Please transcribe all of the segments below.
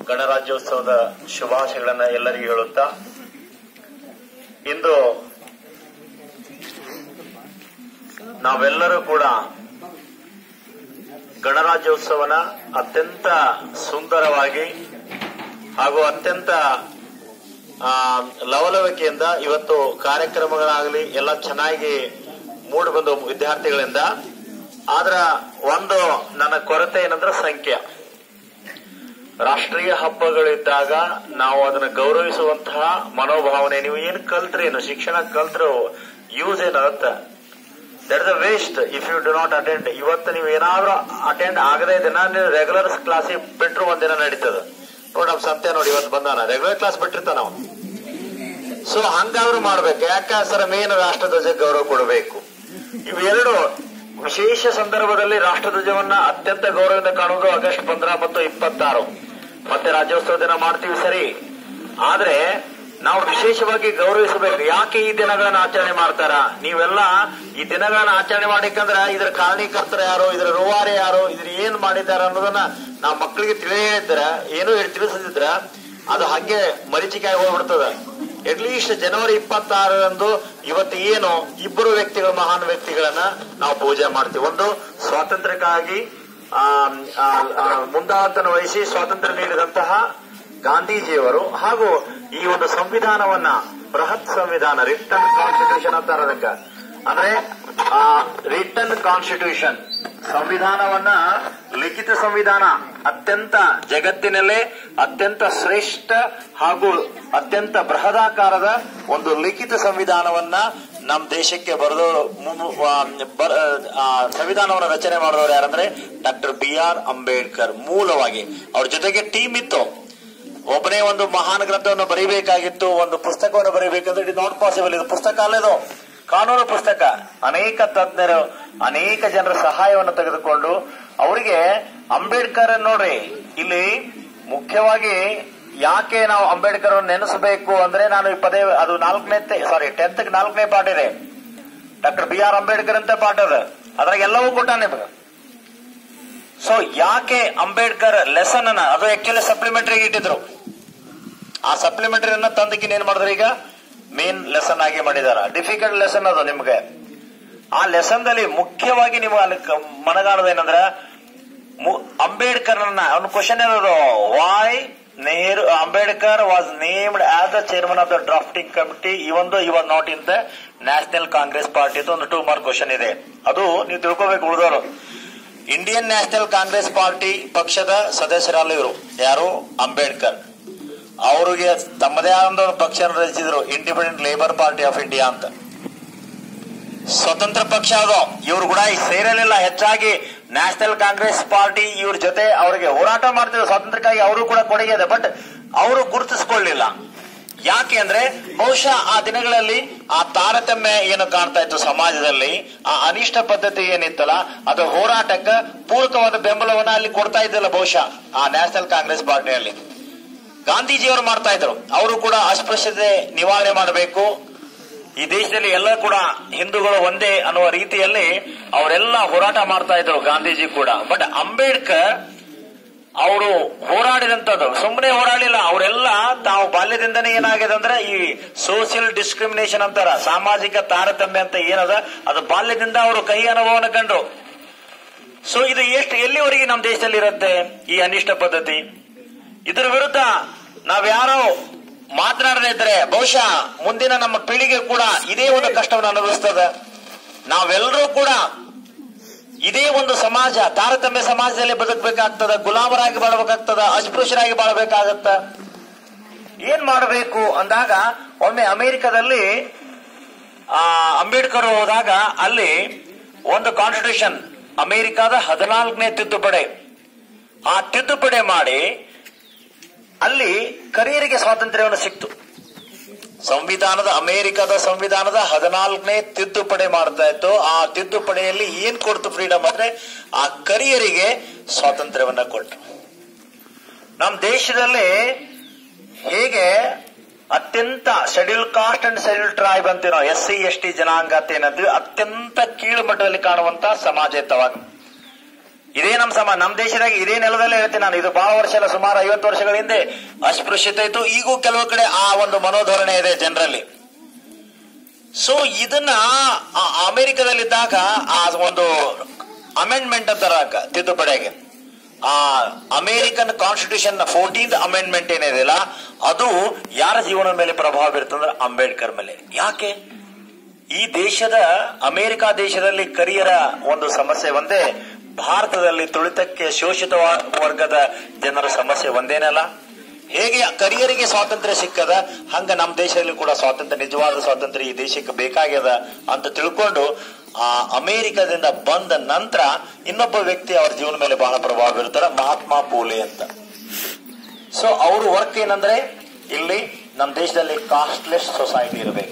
ಗಣರಾಜ್ಯೋತ್ಸವದ ಶುಭಾಶಯಗಳನ್ನ ಎಲ್ಲರಿಗೂ ಹೇಳುತ್ತಾ ಇಂದು ನಾವೆಲ್ಲರೂ ಕೂಡ ಗಣರಾಜ್ಯೋತ್ಸವನ ಅತ್ಯಂತ ಸುಂದರವಾಗಿ ಹಾಗೂ ಅತ್ಯಂತ ಆ, ಲವಲವಿಕೆಯಿಂದ ಇವತ್ತು ಕಾರ್ಯಕ್ರಮಗಳಾಗಲಿ ಎಲ್ಲ ಚೆನ್ನಾಗಿ ಮೂಡಿ ಬಂದು ವಿದ್ಯಾರ್ಥಿಗಳಿಂದ ಆದ್ರ ಒಂದು ನನ್ನ ಕೊರತೆ ಏನಂದ್ರೆ ಸಂಖ್ಯೆ ರಾಷ್ಟ್ರೀಯ ಹಬ್ಬಗಳಿದ್ದಾಗ ನಾವು ಅದನ್ನ ಗೌರವಿಸುವಂತಹ ಮನೋಭಾವನೆ ನೀವು ಏನು ಕಲ್ತ್ರಿ ಏನು ಶಿಕ್ಷಣ ಕಲ್ತ್ರು ಯೂಸ್ ಏನಾಗುತ್ತೆ that is a waste if you do not attend ಇವತ್ತು ನೀವು ಏನಾದ್ರೂ ಅಟೆಂಡ್ ಆಗದೇ ದಿನ ನೀವು ರೆಗ್ಯುಲರ್ ಕ್ಲಾಸಿಗೆ ಬಿಟ್ರು ಒಂದಿನ ನಡೀತದ ನೋಡಿ ನಮ್ ಸಂತೆ ನೋಡಿ ಇವತ್ತು ಬಂದಾನ ರೆಗ್ಯುಲರ್ ಕ್ಲಾಸ್ ಬಿಟ್ಟಿರ್ತಾನ ನಾವು ಸೊ ಹಂಗಾದ್ರೂ ಮಾಡ್ಬೇಕು ಯಾಕೆ ಸರ್ ಮೇನ್ ರಾಷ್ಟ್ರಧ್ವಜಕ್ಕೆ ಗೌರವ ಕೊಡಬೇಕು ಇವೆರಡು ವಿಶೇಷ ಸಂದರ್ಭದಲ್ಲಿ ರಾಷ್ಟ್ರಧ್ವಜವನ್ನ ಅತ್ಯಂತ ಗೌರವದಿಂದ ಕಾಣುವುದು ಆಗಸ್ಟ್ ಪಂದ್ರ ಮತ್ತು ಇಪ್ಪತ್ತಾರು ಮತ್ತೆ ರಾಜ್ಯೋತ್ಸವ ದಿನ ಮಾಡ್ತೀವಿ ಸರಿ ಆದ್ರೆ ನಾವು ವಿಶೇಷವಾಗಿ ಗೌರವಿಸಬೇಕು ಯಾಕೆ ಈ ದಿನಗಳನ್ನ ಆಚರಣೆ ಮಾಡ್ತಾರ ನೀವೆಲ್ಲ ಈ ದಿನಗಳನ್ನ ಆಚರಣೆ ಮಾಡಿಕಂದ್ರ ಇದ್ರ ಕಾರಣೀಕರ್ತರು ಯಾರು ಇದ್ರ ರೂವಾರಿ ಯಾರು ಇದ್ರ ಏನ್ ಮಾಡಿದಾರ ಅನ್ನೋದನ್ನ ನಾವು ಮಕ್ಕಳಿಗೆ ತಿಳಿಯಿದ್ರ ಏನು ಹೇಳಿ ತಿಳಿಸದಿದ್ರ ಅದು ಹಂಗೆ ಮರೀಚಿಕೆ ಆಗಿ ಹೋಗ್ಬಿಡ್ತದ ಅಟ್ಲೀಸ್ಟ್ ಜನವರಿ ಇಪ್ಪತ್ತಾರರಂದು ಇವತ್ತು ಏನು ಇಬ್ಬರು ವ್ಯಕ್ತಿಗಳು ಮಹಾನ್ ವ್ಯಕ್ತಿಗಳನ್ನ ನಾವು ಪೂಜೆ ಮಾಡ್ತೀವಿ ಒಂದು ಸ್ವಾತಂತ್ರ್ಯಕ್ಕಾಗಿ ಆ, ಆ, ಆ, ಮುಂದಾಳತನ ವಹಿಸಿ ಸ್ವಾತಂತ್ರ್ಯ ನೀಡಿದಂತಹ ಗಾಂಧೀಜಿಯವರು ಹಾಗೂ ಈ ಒಂದು ಸಂವಿಧಾನವನ್ನ ಬೃಹತ್ ಸಂವಿಧಾನ ರಿಟರ್ನ್ ಕಾನ್ಸ್ಟಿಟ್ಯೂಷನ್ ಅಂತಾರೆ ಅದಕ್ಕೆ ಅಂದ್ರೆ ರಿಟರ್ನ್ ಕಾನ್ಸ್ಟಿಟ್ಯೂಷನ್ ಸಂವಿಧಾನವನ್ನ ಲಿಖಿತ ಸಂವಿಧಾನ ಅತ್ಯಂತ ಜಗತ್ತಿನಲ್ಲೇ ಅತ್ಯಂತ ಶ್ರೇಷ್ಠ ಹಾಗೂ ಅತ್ಯಂತ ಬೃಹದಾಕಾರದ ಒಂದು ಲಿಖಿತ ಸಂವಿಧಾನವನ್ನ ನಮ್ಮ ದೇಶಕ್ಕೆ ಬರೆದವರು ಸಂವಿಧಾನವನ್ನು ರಚನೆ ಮಾಡಿದವರು ಯಾರಂದ್ರೆ ಡಾಕ್ಟರ್ ಬಿ ಆರ್ ಅಂಬೇಡ್ಕರ್ ಮೂಲವಾಗಿ ಅವ್ರ ಜೊತೆಗೆ ಟೀಮ್ ಇತ್ತು ಒಬ್ಬನೇ ಒಂದು ಮಹಾನ್ ಗ್ರಂಥವನ್ನು ಬರೀಬೇಕಾಗಿತ್ತು ಒಂದು ಪುಸ್ತಕವನ್ನು ಬರೀಬೇಕಂದ್ರೆ ಇಟ್ ನಾಟ್ ಪಾಸಿಬಲ್ ಇದು ಪುಸ್ತಕ ಅಲ್ಲದು ಕಾನೂನು ಪುಸ್ತಕ ಅನೇಕ ತಜ್ಞರು ಅನೇಕ ಜನರ ಸಹಾಯವನ್ನು ತೆಗೆದುಕೊಂಡು ಅವರಿಗೆ ಅಂಬೇಡ್ಕರ್ ನೋಡ್ರಿ ಇಲ್ಲಿ ಮುಖ್ಯವಾಗಿ ಯಾಕೆ ನಾವು ಅಂಬೇಡ್ಕರ್ ನೆನೆಸಬೇಕು ಅಂದ್ರೆ ನಾನು ಈ ಪದೇ ಅದು ನಾಲ್ಕನೇ ಸಾರಿ ಟೆಂತ್ ನಾಲ್ಕನೇ ಪಾಠ ಇದೆ ಡಾಕ್ಟರ್ ಬಿ ಆರ್ ಅಂಬೇಡ್ಕರ್ ಅಂತ ಪಾಠ ಅದ ಅದ್ರಾಗ ಎಲ್ಲವೂ ಕೊಟ್ಟ ನಿಮ್ಗೆ ಸೊ ಯಾಕೆ ಅಂಬೇಡ್ಕರ್ ಲೆಸನ್ ಅನ್ನ ಅದು ಆಕ್ಚುಲಿ ಸಪ್ಲಿಮೆಂಟರಿ ಇಟ್ಟಿದ್ರು ಆ ಸಪ್ಲಿಮೆಂಟರಿ ಅನ್ನ ತಂದಕ್ಕಿನ್ ಏನ್ ಮಾಡಿದ್ರು ಈಗ ಮೇನ್ ಲೆಸನ್ ಆಗಿ ಮಾಡಿದಾರ ಡಿಫಿಕಲ್ಟ್ ಲೆಸನ್ ಅದು ನಿಮ್ಗೆ ಆ ಲೆಸನ್ ದಲ್ಲಿ ಮುಖ್ಯವಾಗಿ ನೀವು ಅಲ್ಲಿ ಕ- ಮನಗಾಣೋದೇನಂದ್ರ ಮು- ಅಂಬೇಡ್ಕರ್ ಅವ್ನ ಕ್ವಶನ್ ಏನದು why Nehru Ambedkar was named as the chairman of the drafting committee even you are not in the national Congress party ಅಂತ ಒಂದು ಟೂ ಮಾರ್ಕ್ ಕ್ವಶನ್ ಇದೆ ಅದು ನೀವು ತಿಳ್ಕೋಬೇಕು ಉಳಿದವರು ಇಂಡಿಯನ್ ನ್ಯಾಷನಲ್ ಕಾಂಗ್ರೆಸ್ ಪಾರ್ಟಿ ಪಕ್ಷದ ಸದಸ್ಯರಲ್ಲ ಇವರು ಯಾರು ಅಂಬೇಡ್ಕರ್ ಅವರಿಗೆ ತಮ್ಮದೇ ಆದ ಒಂದು ಪಕ್ಷ ರಚಿಸಿದ್ರು independent labour party of India ಅಂತ ಸ್ವತಂತ್ರ ಪಕ್ಷ ಅದು ಇವ್ರು ಕೂಡ ಈ ಸೇರಲಿಲ್ಲ ಹೆಚ್ಚಾಗಿ ನ್ಯಾಷನಲ್ ಕಾಂಗ್ರೆಸ್ ಪಾರ್ಟಿ ಇವ್ರ ಜೊತೆ ಅವರಿಗೆ ಹೋರಾಟ ಮಾಡ್ತಿದ್ರು ಸ್ವಾತಂತ್ರ್ಯಕ್ಕಾಗಿ ಅವರು ಕೂಡ ಕೊಡುಗೆ ಇದೆ ಬಟ್ ಅವರು ಗುರುತಿಸ್ಕೊಳ್ಳಿಲ್ಲ ಯಾಕೆ ಅಂದ್ರೆ ಬಹುಶಃ ಆ ದಿನಗಳಲ್ಲಿ ಆ ತಾರತಮ್ಯ ಏನು ಕಾಣ್ತಾ ಇತ್ತು ಸಮಾಜದಲ್ಲಿ ಆ ಅನಿಷ್ಟ ಪದ್ಧತಿ ಏನಿತ್ತಲ್ಲ ಅದು ಹೋರಾಟಕ್ಕೆ ಪೂರಕವಾದ ಬೆಂಬಲವನ್ನ ಅಲ್ಲಿ ಕೊಡ್ತಾ ಇದ್ದಿಲ್ಲ ಬಹುಶಃ ಆ ನ್ಯಾಷನಲ್ ಕಾಂಗ್ರೆಸ್ ಪಾರ್ಟಿಯಲ್ಲಿ ಗಾಂಧೀಜಿಯವರು ಮಾಡ್ತಾ ಇದ್ರು ಅವರು ಕೂಡ ಅಸ್ಪೃಶ್ಯತೆ ನಿವಾರಣೆ ಮಾಡಬೇಕು ಈ ದೇಶದಲ್ಲಿ ಎಲ್ಲ ಕೂಡ ಹಿಂದೂಗಳು ಒಂದೇ ಅನ್ನುವ ರೀತಿಯಲ್ಲಿ ಅವರೆಲ್ಲ ಹೋರಾಟ ಮಾಡ್ತಾ ಇದ್ರು ಗಾಂಧೀಜಿ ಕೂಡ ಬಟ್ ಅಂಬೇಡ್ಕರ್ ಅವರು ಹೋರಾಡಿದಂತದ್ದು ಸುಮ್ಮನೆ ಹೋರಾಡಲಿಲ್ಲ ಅವರೆಲ್ಲ ತಾವು ಬಾಲ್ಯದಿಂದನೇ ಏನಾಗಿದೆ ಅಂದ್ರೆ ಈ ಸೋಷಿಯಲ್ ಡಿಸ್ಕ್ರಿಮಿನೇಷನ್ ಅಂತಾರ ಸಾಮಾಜಿಕ ತಾರತಮ್ಯ ಅಂತ ಏನದ ಅದು ಬಾಲ್ಯದಿಂದ ಅವರು ಕಹಿ ಅನುಭವನ ಕಂಡ್ರು ಸೊ ಇದು ಎಷ್ಟು ಎಲ್ಲಿವರೆಗೆ ನಮ್ಮ ದೇಶದಲ್ಲಿ ಇರುತ್ತೆ ಈ ಅನಿಷ್ಟ ಪದ್ಧತಿ ಇದರ ವಿರುದ್ಧ ನಾವ್ಯಾರೋ ಮಾತನಾಡದೇ ಇದ್ರೆ ಬಹುಶಃ ಮುಂದಿನ ನಮ್ಮ ಪೀಳಿಗೆ ಕೂಡ ಇದೇ ಒಂದು ಕಷ್ಟವನ್ನು ಅನುಭವಿಸ್ತದೆ ನಾವೆಲ್ಲರೂ ಕೂಡ ಇದೇ ಒಂದು ಸಮಾಜ ತಾರತಮ್ಯ ಸಮಾಜದಲ್ಲಿ ಬದುಕಬೇಕಾಗ್ತದ ಗುಲಾಮರಾಗಿ ಬಾಳ್ಬೇಕಾಗ್ತದ ಅಸ್ಪೃಶ್ಯರಾಗಿ ಬಾಳ್ಬೇಕಾಗತ್ತ ಏನ್ ಮಾಡಬೇಕು ಅಂದಾಗ ಒಮ್ಮೆ ಅಮೆರಿಕದಲ್ಲಿ ಆ ಅಂಬೇಡ್ಕರ್ ಹೋದಾಗ ಅಲ್ಲಿ ಒಂದು ಕಾನ್ಸ್ಟಿಟ್ಯೂಷನ್ ಅಮೆರಿಕದ ಹದಿನಾಲ್ಕನೇ ತಿದ್ದುಪಡಿ ಆ ತಿದ್ದುಪಡಿ ಮಾಡಿ ಅಲ್ಲಿ ಕರಿಯರಿಗೆ ಸ್ವಾತಂತ್ರ್ಯವನ್ನು ಸಿಕ್ತು ಸಂವಿಧಾನದ ಅಮೆರಿಕದ ಸಂವಿಧಾನದ ಹದಿನಾಲ್ಕನೇ ತಿದ್ದುಪಡಿ ಮಾಡ್ತಾ ಇತ್ತು ಆ ತಿದ್ದುಪಡಿಯಲ್ಲಿ ಏನ್ ಕೊಡ್ತು ಫ್ರೀಡಮ್ ಅಂದ್ರೆ ಆ ಕರಿಯರಿಗೆ ಸ್ವಾತಂತ್ರ್ಯವನ್ನ ಕೊಟ್ಟು ನಮ್ಮ ದೇಶದಲ್ಲಿ ಹೇಗೆ ಅತ್ಯಂತ schedule caste and schedule tribe ಅಂತೀವಿ ನಾವು ಎಸ್ ಸಿ ಎಸ್ ಟಿ ಜನಾಂಗ ಅಂತ ಏನಂತೀವಿ ಅತ್ಯಂತ ಕೀಳು ಮಟ್ಟದಲ್ಲಿ ಕಾಣುವಂತ ಸಮಾಜ ಇತ್ತವಾಗ ಇದೇ ನಮ್ಮ ಸಮ ನಮ್ಮ ದೇಶದಾಗ ಇದೇ ನೆಲದಲ್ಲೇ ಹೇಳ್ತೀನಿ ನಾನು ಇದು ಬಹಳ ವರ್ಷ ಅಲ್ಲ ಸುಮಾರು ಐವತ್ತು ವರ್ಷಗಳ ಹಿಂದೆ ಅಸ್ಪೃಶ್ಯತೆ ಇತ್ತು ಈಗೂ ಕೆಲವು ಕಡೆ ಆ ಒಂದು ಮನೋಧೋರಣೆ ಇದೆ ಜನರಲ್ಲಿ ಸೊ ಇದನ್ನ ಆ ಅಮೆರಿಕದಲ್ಲಿದ್ದಾಗ ಆ ಒಂದು ಅಮೆಂಡ್ಮೆಂಟ್ ಅಂತಾರ ತಿದ್ದುಪಡಿಗೆ ಆ ಅಮೆರಿಕನ್ ಕಾನ್ಸ್ಟಿಟ್ಯೂಷನ್ ಫೋರ್ಟೀನ್ತ್ ಅಮೆಂಡ್ಮೆಂಟ್ ಏನಿದೆಯಲ್ಲ ಅದು ಯಾರ ಜೀವನದ ಮೇಲೆ ಪ್ರಭಾವ ಬೀರುತ್ತಂದ್ರೆ ಅಂಬೇಡ್ಕರ್ ಮೇಲೆ ಯಾಕೆ ಈ ದೇಶದ ಅಮೆರಿಕ ದೇಶದಲ್ಲಿ ಕರಿಯರ ಒಂದು ಸಮಸ್ಯೆ ಒಂದೇ ಭಾರತದಲ್ಲಿ ತುಳಿತಕ್ಕೆ ಶೋಷಿತ ವ- ವರ್ಗದ ಜನರ ಸಮಸ್ಯೆ ಒಂದೇನಲ್ಲ ಹೇಗೆ ಕರಿಯರಿಗೆ ಸ್ವಾತಂತ್ರ್ಯ ಸಿಕ್ಕದ ಹಂಗ ನಮ್ಮ ದೇಶದಲ್ಲಿ ಕೂಡ ಸ್ವಾತಂತ್ರ್ಯ ನಿಜವಾದ ಸ್ವಾತಂತ್ರ್ಯ ಈ ದೇಶಕ್ಕೆ ಬೇಕಾಗ್ಯದ ಅಂತ ತಿಳ್ಕೊಂಡು ಆ ಅಮೆರಿಕದಿಂದ ಬಂದ ನಂತರ ಇನ್ನೊಬ್ಬ ವ್ಯಕ್ತಿ ಅವ್ರ ಜೀವನ ಮೇಲೆ ಬಹಳ ಪ್ರಭಾವ ಬೀರ್ತಾರೆ ಮಹಾತ್ಮ ಪೂಲೆ ಅಂತ ಸೊ ಅವ್ರ ವರ್ಕ್ ಏನಂದ್ರೆ ಇಲ್ಲಿ ನಮ್ಮ ದೇಶದಲ್ಲಿ ಕಾಸ್ಟ್ಲೆಸ್ ಸೊಸೈಟಿ ಇರಬೇಕು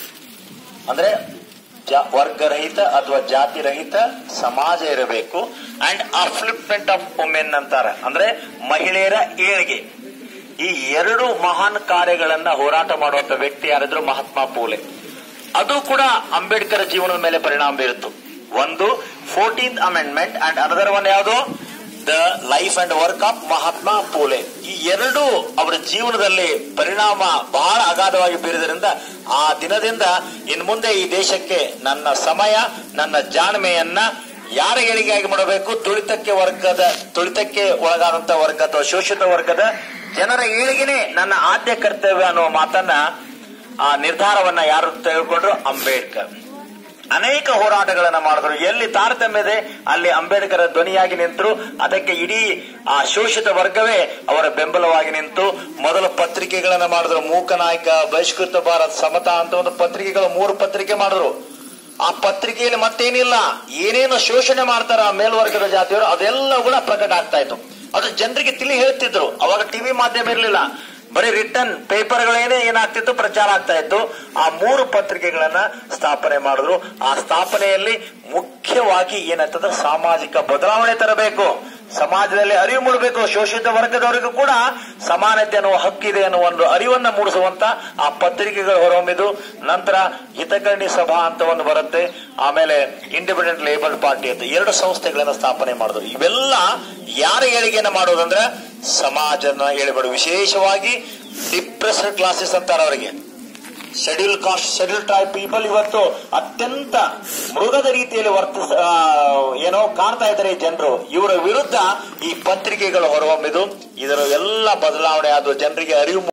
ಅಂದ್ರೆ ಜಾ- ವರ್ಗರಹಿತ ಅಥವಾ ಜಾತಿ ರಹಿತ ಸಮಾಜ ಇರಬೇಕು ಅಂಡ್ ಅಫ್ಲಿಪ್ಮೆಂಟ್ ಆಫ್ ವುಮೆನ್ ಅಂತಾರೆ ಅಂದ್ರೆ ಮಹಿಳೆಯರ ಏಳಿಗೆ ಈ ಎರಡು ಮಹಾನ್ ಕಾರ್ಯಗಳನ್ನ ಹೋರಾಟ ಮಾಡುವಂತ ವ್ಯಕ್ತಿ ಯಾರಿದ್ರು ಮಹಾತ್ಮ ಪೂಲೆ ಅದು ಕೂಡ ಅಂಬೇಡ್ಕರ್ ಜೀವನದ ಮೇಲೆ ಪರಿಣಾಮ ಬೀರುತ್ತು ಒಂದು fourteen amendment and another one ಯಾವುದು the life and work of Mahatma Phule ಈ ಎರಡು ಅವರ ಜೀವನದಲ್ಲಿ ಪರಿಣಾಮ ಬಹಳ ಅಗಾಧವಾಗಿ ಬೀರಿದ್ರಿಂದ ಆ ದಿನದಿಂದ ಇನ್ ಮುಂದೆ ಈ ದೇಶಕ್ಕೆ ನನ್ನ ಸಮಯ ನನ್ನ ಜಾಣ್ಮೆಯನ್ನ ಯಾರ ಏಳಿಗೆಯಾಗಿ ಮಾಡಬೇಕು ತುಳಿತಕ್ಕೆ ವರ್ಗದ ತುಳಿತಕ್ಕೆ ಒಳಗಾದಂತ ವರ್ಗ ಅಥವಾ ಶೋಷಿತ ವರ್ಗದ ಜನರ ಏಳಿಗೆನೆ ನನ್ನ ಆದ್ಯ ಕರ್ತವ್ಯ ಅನ್ನುವ ಮಾತನ್ನ ಆ ನಿರ್ಧಾರವನ್ನ ಯಾರು ತೆಗೆದುಕೊಂಡ್ರು ಅಂಬೇಡ್ಕರ್ ಅನೇಕ ಹೋರಾಟಗಳನ್ನ ಮಾಡಿದ್ರು ಎಲ್ಲಿ ತಾರತಮ್ಯ ಇದೆ ಅಲ್ಲಿ ಅಂಬೇಡ್ಕರ್ ಧ್ವನಿಯಾಗಿ ನಿಂತರು ಅದಕ್ಕೆ ಇಡೀ ಆ ಶೋಷಿತ ವರ್ಗವೇ ಅವರ ಬೆಂಬಲವಾಗಿ ನಿಂತು ಮೊದಲ ಪತ್ರಿಕೆಗಳನ್ನ ಮಾಡಿದ್ರು ಮೂಕನಾಯಕ ಬಹಿಷ್ಕೃತ ಭಾರತ್ ಸಮತಾ ಅಂತ ಒಂದು ಪತ್ರಿಕೆಗಳು ಮೂರು ಪತ್ರಿಕೆ ಮಾಡಿದ್ರು ಆ ಪತ್ರಿಕೆಯಲ್ಲಿ ಮತ್ತೇನಿಲ್ಲ ಏನೇನು ಶೋಷಣೆ ಮಾಡ್ತಾರ ಆ ಮೇಲ್ವರ್ಗದ ಜಾತಿಯವರು ಅದೆಲ್ಲ ಕೂಡ ಪ್ರಕಟ ಆಗ್ತಾ ಇತ್ತು ಅದು ಜನರಿಗೆ ತಿಳಿ ಹೇಳ್ತಿದ್ರು ಅವಾಗ ಟಿವಿ ಮಾಧ್ಯಮ ಇರಲಿಲ್ಲ ಬರೀ ರಿಟರ್ನ್ ಪೇಪರ್ಗಳೇನೆ ಏನಾಗ್ತಿತ್ತು ಪ್ರಚಾರ ಆಗ್ತಾ ಇತ್ತು ಆ ಮೂರು ಪತ್ರಿಕೆಗಳನ್ನ ಸ್ಥಾಪನೆ ಮಾಡಿದ್ರು ಆ ಸ್ಥಾಪನೆಯಲ್ಲಿ ಮುಖ್ಯವಾಗಿ ಏನಾಗ್ತದೆ ಸಾಮಾಜಿಕ ಬದಲಾವಣೆ ತರಬೇಕು ಸಮಾಜದಲ್ಲಿ ಅರಿವು ಮೂಡಬೇಕು ಶೋಷಿತ ವರ್ಗದವರಿಗೂ ಕೂಡ ಸಮಾನತೆ ಅನ್ನುವ ಹಕ್ಕಿದೆ ಅನ್ನುವ ಒಂದು ಅರಿವನ್ನ ಮೂಡಿಸುವಂತ ಆ ಪತ್ರಿಕೆಗಳು ಹೊರಹೊಮ್ಮಿದು ನಂತರ ಹಿತಕರ್ಣಿ ಸಭಾ ಅಂತ ಒಂದು ಬರುತ್ತೆ ಆಮೇಲೆ ಇಂಡಿಪೆಂಡೆಂಟ್ ಲೇಬರ್ ಪಾರ್ಟಿ ಅಂತ ಎರಡು ಸಂಸ್ಥೆಗಳನ್ನ ಸ್ಥಾಪನೆ ಮಾಡಿದ್ರು ಇವೆಲ್ಲ ಯಾರ ಏಳಿಗೆಯನ್ನ ಮಾಡೋದಂದ್ರೆ ಸಮಾಜನ ಏಳಿಬಿಡು ವಿಶೇಷವಾಗಿ ಡಿಪ್ರೆಸ್ಡ್ ಕ್ಲಾಸಸ್ ಅಂತಾರೆ ಅವರಿಗೆ schedule caste schedule tribe people ಇವತ್ತು ಅತ್ಯಂತ ಮೃಗದ ರೀತಿಯಲ್ಲಿ ವರ್ತಿಸ ಆ, ಏನೋ ಕಾಣ್ತಾ ಇದ್ದಾರೆ ಜನರು ಇವರ ವಿರುದ್ಧ ಈ ಪತ್ರಿಕೆಗಳು ಹೊರಹೊಮ್ಮಿದು ಇದರ ಎಲ್ಲ ಬದಲಾವಣೆ ಆದ ಜನರಿಗೆ ಅರಿವು